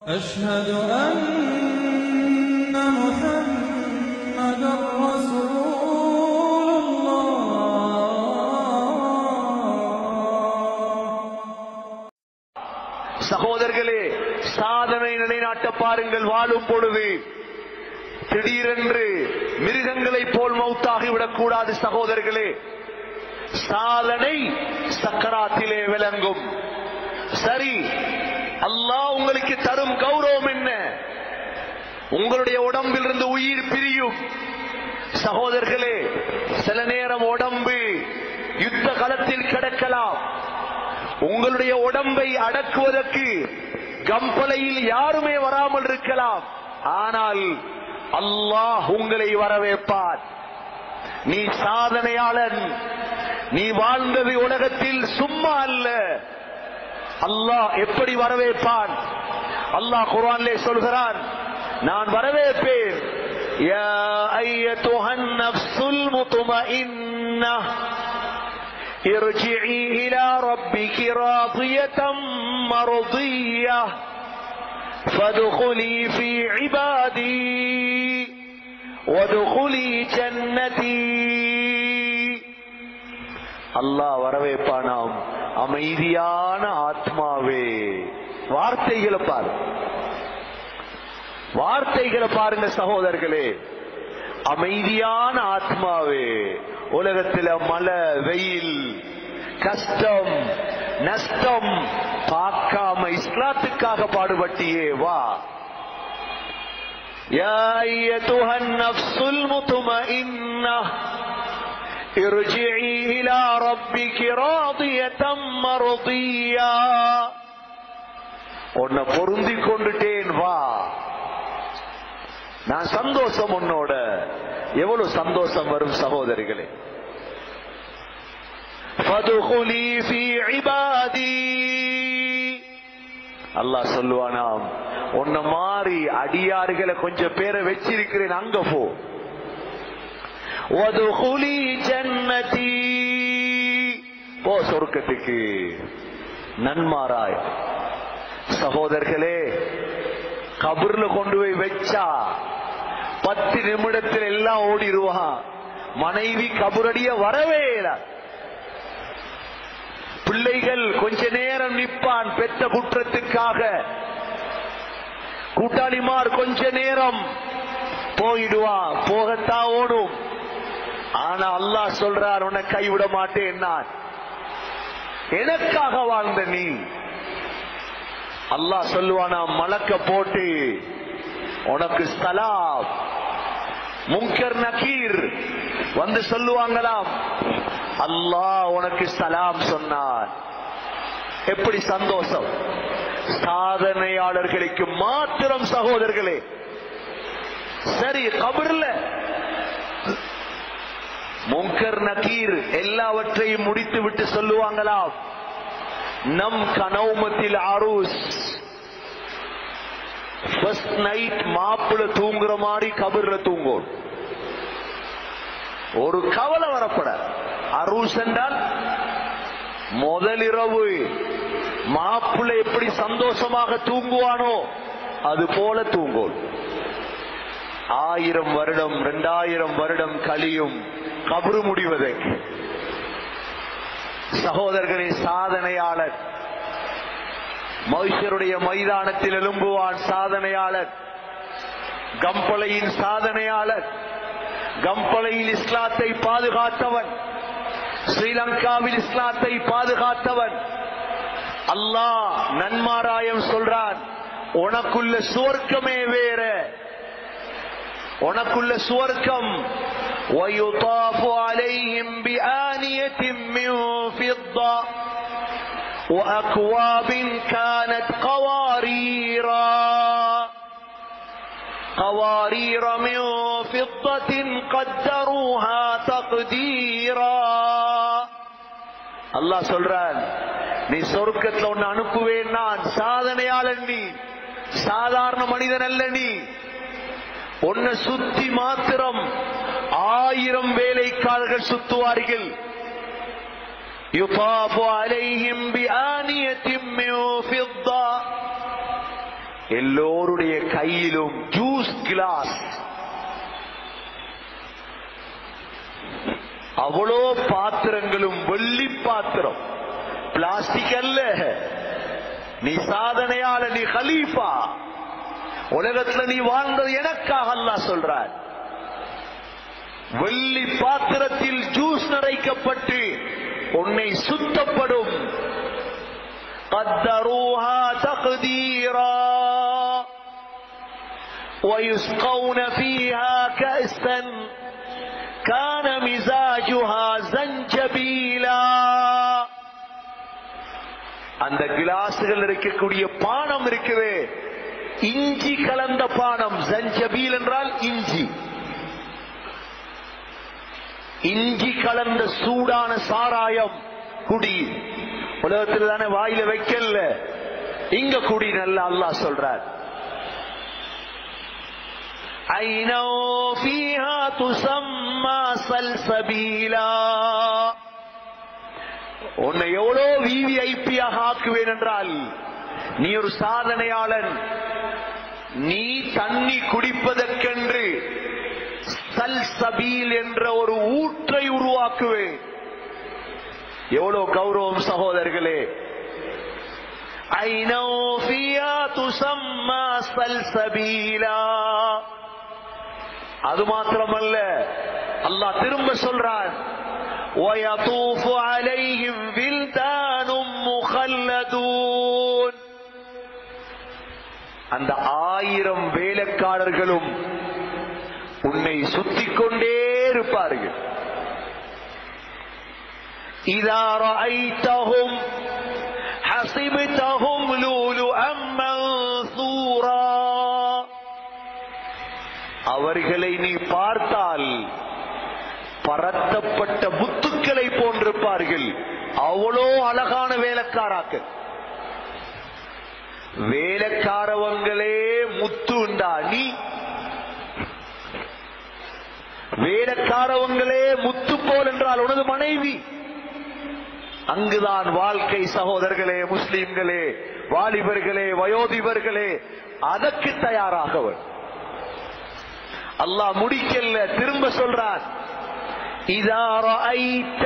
أشهد أن محمدا رسول الله சகோதரர்களே சாதனை நிலைநாட்ட பாருங்கள் வாழும் பொழுது திடீரென்று மிருகங்களைப் போல் மௌத்தாகிவிடக் கூடாது சகோதரர்களே சாதனை சக்கராத்திலே விளங்கும் சரி அல்லாஹ் உங்களுக்கு தரும் கௌரவம் என்ன உங்களுடைய உடம்பிலிருந்து உயிர் பிரியும் சகோதரர்களே சில நேரம் உடம்பு யுத்த களத்தில் கிடக்கலாம் உங்களுடைய உடம்பை அடக்குவதற்கு கம்பலையில் யாருமே வராமல் இருக்கலாம் ஆனால் அல்லாஹ் உங்களை வரவேற்பார் நீ சாதனையாளன் நீ வாழ்ந்தது உலகத்தில் சும்மா அல்ல அல்லாஹ் எப்படி வரவேற்பான் அல்லாஹ் குர்ஆனிலே சொல்கிறான் நான் வரவேற்பேன் யா ஐயத்துஹன் நஃப்ஸுல் முத்மஇன்னah ارجعي إلى ربك راضية مرضية فادخلي في عبادي وادخلي جنتي அல்லாஹ் வரவேற்பானாம் அமைதியான ஆத்மாவே வார்த்தைகளை பாரு வார்த்தைகளை பாருங்க சகோதரர்களே அமைதியான ஆத்மாவே உலகத்துல மழை வெயில் கஷ்டம் நஷ்டம் பார்க்காம இஸ்லாத்துக்காக பாடுபட்டியே வா يا أيتها النفس المطمئنة ارجعي إلى ربك راضية مرضية உன்னை பொருந்தி கொண்டுட்டேன் வா நான் சந்தோஷம் உன்னோட எவ்வளவு சந்தோஷம் வரும் சகோதரிகளே فادخلي في عبادي அல்லாஹ் சொல்லுவானாம் உன்ன மாறி அடியார்களை கொஞ்சம் பேரை வச்சிருக்கிறேன் அங்க போ وادخلي جنتي போ சொர்க்கத்துக்கு நன்மாராய் சகோதரர்களே கபர்ல கொண்டு போய் வச்சா பத்து நிமிடத்தில் எல்லாம் ஓடிடுவான் மனைவி கபுரடிய வரவே இல்ல பிள்ளைகள் கொஞ்ச நேரம் நிப்பான் பெத்த குற்றத்துக்காக கூட்டாளிமார் கொஞ்ச நேரம் போயிடுவான் போகத்தான் ஓடும் ஆனா அல்லாஹ் சொல்றார் உன்னை கைவிட மாட்டேன் நான் எனக்காக வாழ்ந்த நீ அல்லாஹ் சொல்லுவானா மலக்க போட்டு உனக்கு சலாம் முங்கர் நக்கீர் வந்து சொல்லுவாங்களாம் அல்லாஹ் உனக்கு சலாம் சொன்னார் எப்படி சந்தோஷம் சாதனையாளர்களுக்கு மாத்திரம் சகோதரர்களே சரி கபர்ல முங்கர் நக்கீர் எல்லாவற்றையும் முடித்து விட்டு சொல்லுவாங்களாம் நம் கனவுமத்தில் அரூஸ் ஃபர்ஸ்ட் நைட் மாப்பிள தூங்குற மாதிரி கபர்ல தூங்கும் ஒரு கவலை வரப்பட அரூஸ் என்றால் முதலிரவு மாப்பிள்ளை எப்படி சந்தோஷமாக தூங்குவானோ அது போல தூங்கும் ஆயிரம் வருடம் இரண்டாயிரம் வருடம் கழியும் கபரு முடிவதற்கு சகோதரர்களே சாதனையாளர் மகிஷருடைய மைதானத்தில் எழும்புவான் சாதனையாளர் கம்பளையின் சாதனையாளர் கம்பளையில் இஸ்லாத்தை பாதுகாத்தவன் ஸ்ரீலங்காவில் இஸ்லாத்தை பாதுகாத்தவன் அல்லாஹ் நன்மாராயம் சொல்றான் உனக்குள்ள சுவர்க்கமே வேற உனக்குள்ள சுவர்க்கம் ويطاف عليهم بآنية من فضة وأكواب كانت قواريرا قوارير من فضة قدروها تقديرا அல்லாஹ் சொல்றான் நீ சொர்க்கத்துல ஒன்னு அனுப்புவேன் நான் சாதனையாளன் நீ சாதாரண மனிதன் அல்ல நீ உன்னை சுத்தி மாத்திரம் ஆயிரம் வேலைக்காரர்கள் சுத்துவார்கள் يطاف عليهم بآنية من فضة எல்லோருடைய கையிலும் ஜூஸ் கிளாஸ் அவ்வளோ பாத்திரங்களும் வெள்ளி பாத்திரம் பிளாஸ்டிக் அல்ல நீ சாதனையால நீ கலீஃபா உலகத்துல நீ வாழ்ந்தது எனக்காக அல்லாஹ் சொல்றார் வெள்ளி பாத்திரத்தில் ஜூஸ் நிறைக்கப்பட்டு உன்னை சுத்தப்படும் قدروها تقديرا ويسقون فيها كأسا كان مزاجها زنجبيلا அந்த கிளாஸ்கள் இருக்கக்கூடிய பானம் இருக்குது இஞ்சி கலந்த பானம் ஜஞ்சபீல் என்றால் இஞ்சி இஞ்சி கலந்த சூடான சாராயம் குடி உலகத்தில் தானே வாயில வைக்கல இங்க குடி நல்ல அல்லாஹ் சொல்றார் ஐனோ ஃபீஹா துசம்மா சல்சபீலா உன்னை எவ்வளோ விவிஐபியாக ஆக்குவேன் என்றால் நீ ஒரு சாதனையாளன் நீ தண்ணி குடிப்பதற்கென்று சல்சபீல் என்ற ஒரு ஊற்றை உருவாக்குவேன் எவ்வளவு கௌரவம் சகோதரர்களே ஐனோ ஃபியா துசம்மா சல்சபீலா அது மாத்திரமல்ல அல்லாஹ் திரும்ப சொல்றான் ويطوف عليهم ولدان مخلدون அந்த ஆயிரம் வேலைக்காரர்களும் உன்னை சுத்திக் கொண்டே இருப்பார்கள் إذا رأيتهم حسبتهم لؤلؤا منثورا அவர்களை நீ பார்த்தால் பரத்தப்பட்ட முத்துக்களை போன்றிருப்பார்கள் அவ்வளோ அழகான வேலைக்காராக்கள் வேலைக்காரவங்களே முத்து உண்டா நீ வேலைக்காரவங்களே முத்து போல் என்றால் உனது மனைவி அங்குதான் வாழ்க்கை சகோதரர்களே முஸ்லிம்களே வாலிபர்களே வயோதிபர்களே அதற்கு தயாராகவன் அல்லாஹ் முடிக்கல திரும்ப சொல்றான் இதா ரஅய்த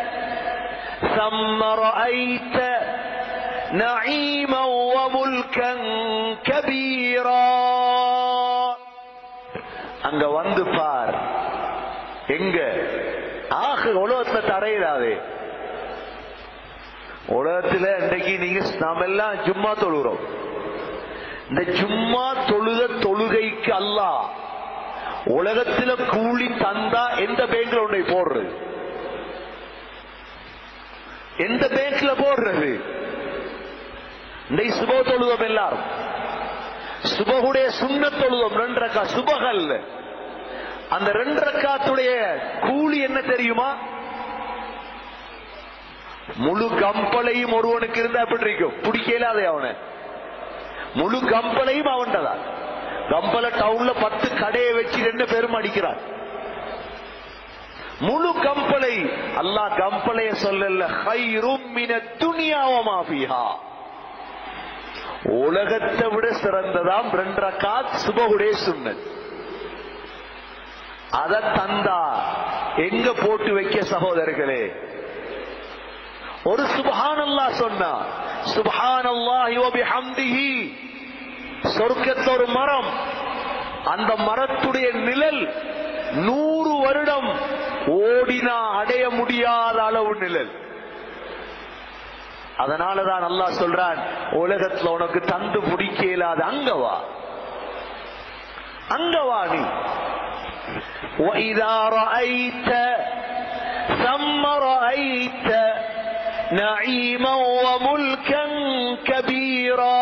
ثم رأيت نعيما وملكا كبيرا அங்க வந்து பார் எங்க ஆக உலகத்துல தரையிடாதே உலகத்துல இன்றைக்கு நீங்க நாம எல்லாம் ஜும்மா தொழுகிறோம் இந்த ஜும்மா தொழுத தொழுகைக்கு அல்லாஹ் உலகத்துல கூலி தந்தா எந்த பேங்க்ல உன்னை போடுறது எந்த பேங்க்ல போடுறது இந்த சுப தொழுதம் எல்லாரும் சுபகுடைய சுண்ண தொழுதம் ரெண்டரைக்கா சுபகல்ல அந்த ரெண்டரைக்காத்துடைய கூலி என்ன தெரியுமா முழு கம்பளையும் ஒருவனுக்கு இருந்தா எப்படி இருக்கும் பிடிக்கலாதே அவனை முழு கம்பளையும் அவன்தான் கம்பள டவுன்ல பத்து கடையை வச்சு ரெண்டு பேரும் அடிக்கிறான் முழு கம்பளை அல்லாஹ் கம்பளைய சொல்லல ஹைரும் மின துனியாவமா ஃபீஹா உலகத்தை விட சிறந்ததாம் ரெண்டரை காத் சுபகுடைய சுண்ணத் அத தந்தா எங்க போட்டு வைக்க சகோதரர்களே ஒரு சுபஹான் அல்லாஹ் சொன்னா சுபஹான் அல்லாஹி வபிஹம்திஹி சொர்க்கத்து ஒரு மரம் அந்த மரத்துடைய நிழல் நூறு வருடம் ஓடினா அடைய முடியாத அளவு நிழல் அதனாலதான் அல்லாஹ் சொல்றான் உலகத்துல உனக்கு தந்து பிடிக்க இயலாத அங்கவா அங்கவா நீ وإذا رأيت ثم رأيت نعيما وملكا كبيرا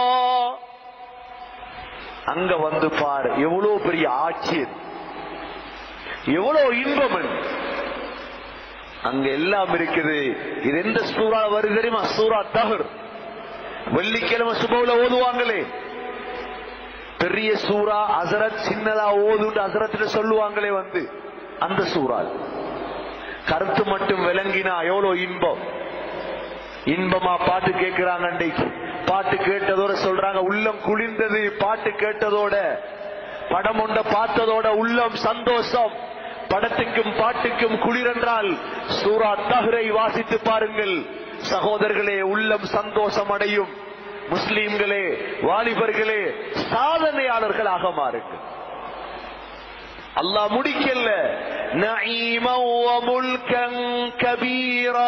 அங்க வந்து பார் எவ்வளவு பெரிய ஆட்சி இது. எவ்வளவு இன்பம் இது. அங்க எல்லாம் இருக்குது இது எந்த சூறா வருது தெரியுமா சூரா தஹர் வெள்ளிக்கிழமை சுபவுல ஓதுவாங்களே பெரிய சூறா அசரத் சின்னதா ஓதுண்டு அசரத்துல சொல்லுவாங்களே வந்து அந்த சூறா கருத்து மட்டும் விளங்கினா எவ்வளவு இன்பம் இன்பமா பாட்டு கேட்கிறாங்க அன்றைக்கு பாட்டு கேட்டதோட சொல்றாங்க உள்ளம் குளிர்ந்தது பாட்டு கேட்டதோட படம் ஒண்ட பார்த்ததோட உள்ளம் சந்தோஷம் படத்துக்கும் பாட்டுக்கும் குளிர் என்றால் சூரா தஹ்ரை வாசித்து பாருங்கள் சகோதரர்களே உள்ளம் சந்தோஷம் அடையும் முஸ்லிம்களே வாலிபர்களே சாதனையாளர்களாக மாறுங்கள் அல்லாஹ் முடிக்கல நஈமம் வ முல்கன் கபீரா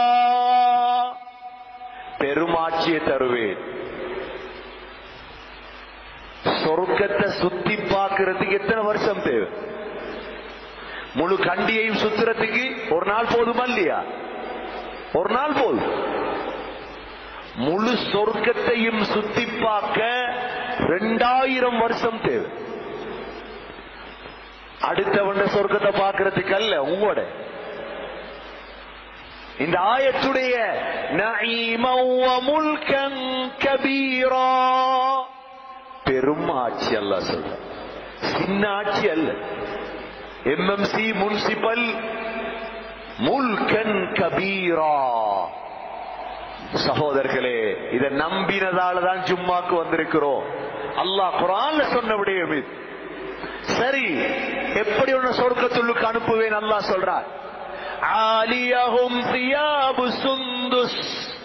பெருமாட்சியை தருவேன் சொர்க்கத்தை சுத்தி பார்க்கிறதுக்கு எத்தனை வருஷம் தேவை முழு கண்டியையும் சுத்துறதுக்கு ஒரு நாள் போதுமா இல்லையா ஒரு நாள் போதும் முழு சொர்க்கத்தையும் சுத்தி பார்க்க ரெண்டாயிரம் வருஷம் தேவை அடுத்தவண்ட சொர்க்கத்தை பார்க்கறதுக்கு அல்ல உங்களோட இந்த ஆயத்துடைய நஈமம் வ முல்கன் கபீரா பெரும் ஆட்சி அல்ல சொல்ற சின்ன ஆட்சி அல்ல எம்எம்சி முனிசிபல் முல்கன் கபீரா சகோதரர்களே இதை நம்பினதால தான் ஜும்மாக்கு வந்திருக்கிறோம் அல்லாஹ் குரான்ல சொன்ன விடயம் இது சரி எப்படி உன்னை சொர்க்கத்துள்ளுக்கு அனுப்புவேன் அல்லாஹ் சொல்றார் ஆலியஹும் தியாபு சுந்துஸ்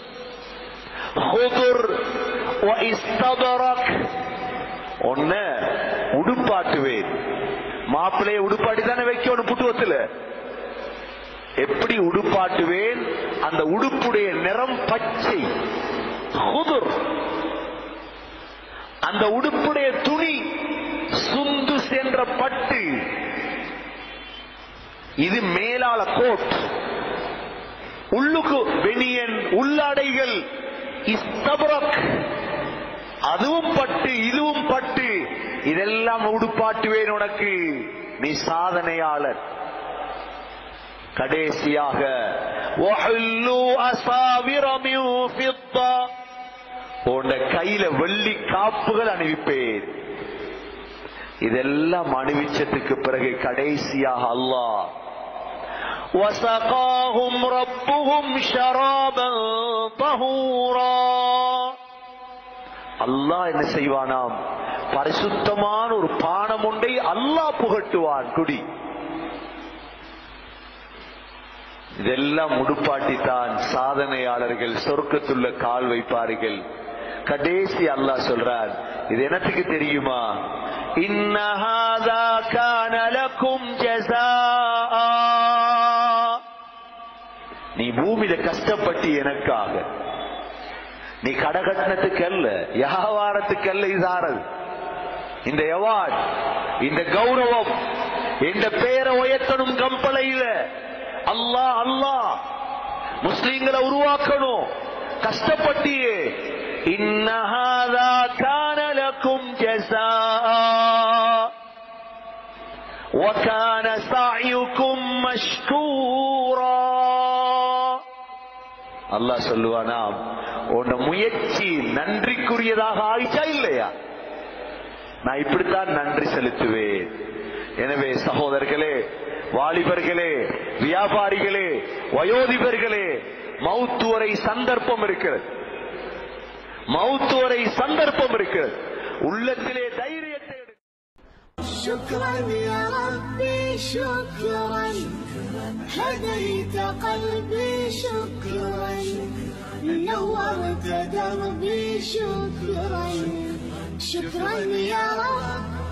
ஹுதுர் வ இஸ்தபரக் ஒன்ன உடுப்பாட்டுவேன் மாப்பிள்ளைய உடுப்பாட்டி தானே வைக்கணும் புட்டுவத்துல எப்படி உடுப்பாட்டுவேன் அந்த உடுப்புடைய நிறம் பச்சை ஹுதுர் அந்த உடுப்புடைய துணி சுந்துஸ் என்ற பட்டு இது மேலால கோட் உள்ளுக்கு வெனியன் உள்ளாடைகள் இஸ்தபரக் அதுவும் பட்டு இதுவும் பட்டு இதெல்லாம் உடுப்பாட்டுவேன் உனக்கு நீ சாதனையாளர் கடைசியாக وَحُلُّوا أَسَاوِرَ مِن فِضَّةٍ உன்ட கையில வெள்ளி காப்புகள் அணிவிப்பேன் இதெல்லாம் அணிவிச்சதுக்கு பிறகு கடைசியாக அல்லாஹ் وَسَقَاهُمْ رَبُّهُمْ شَرَابًا طَهُورًا அல்லாஹ் என்ன செய்வானாம் பரிசுத்தமான ஒரு பானம் ஒன்றை அல்லாஹ் புகட்டுவான் குடி இதெல்லாம் முடுப்பாட்டித்தான் சாதனையாளர்கள் சொர்க்கத்துள்ள கால் வைப்பார்கள் கடைசி அல்லாஹ் சொல்றார் இது எனக்கு தெரியுமா இன்னஹாதா கான லக்கும் ஜஸாஆ நீ பூமியில கஷ்டப்பட்டு எனக்காக நீ கடகட்டணத்துக்கு அல்ல வியாபாரத்துக்கு அல்ல இதாரது இந்த எவார்ட் இந்த கௌரவம் இந்த பேரை உயர்த்தணும் கம்பளையில அல்லாஹ் அல்லாஹ் முஸ்லீம்களை உருவாக்கணும் கஷ்டப்பட்டியே இன்னஹாதா கான லக்கும் ஜஸாஆ وكان سعيكم مشكورا அல்லாஹ் சொல்லுவானாம் உன் முயற்சி நன்றிக்குரியதாக ஆயிச்சா இல்லையா நான் இப்படித்தான் நன்றி செலுத்துவேன் எனவே சகோதரர்களே வாலிபர்களே வியாபாரிகளே வயோதிபர்களே மௌத்து வரை சந்தர்ப்பம் இருக்கிறது மௌத்து வரை சந்தர்ப்பம் இருக்கிறது உள்ளத்திலே தைரியத்தை எடு- شكرا يا ربي شكرا هديت قلبي شكرا نورت دربي شكرا شكرا يا رب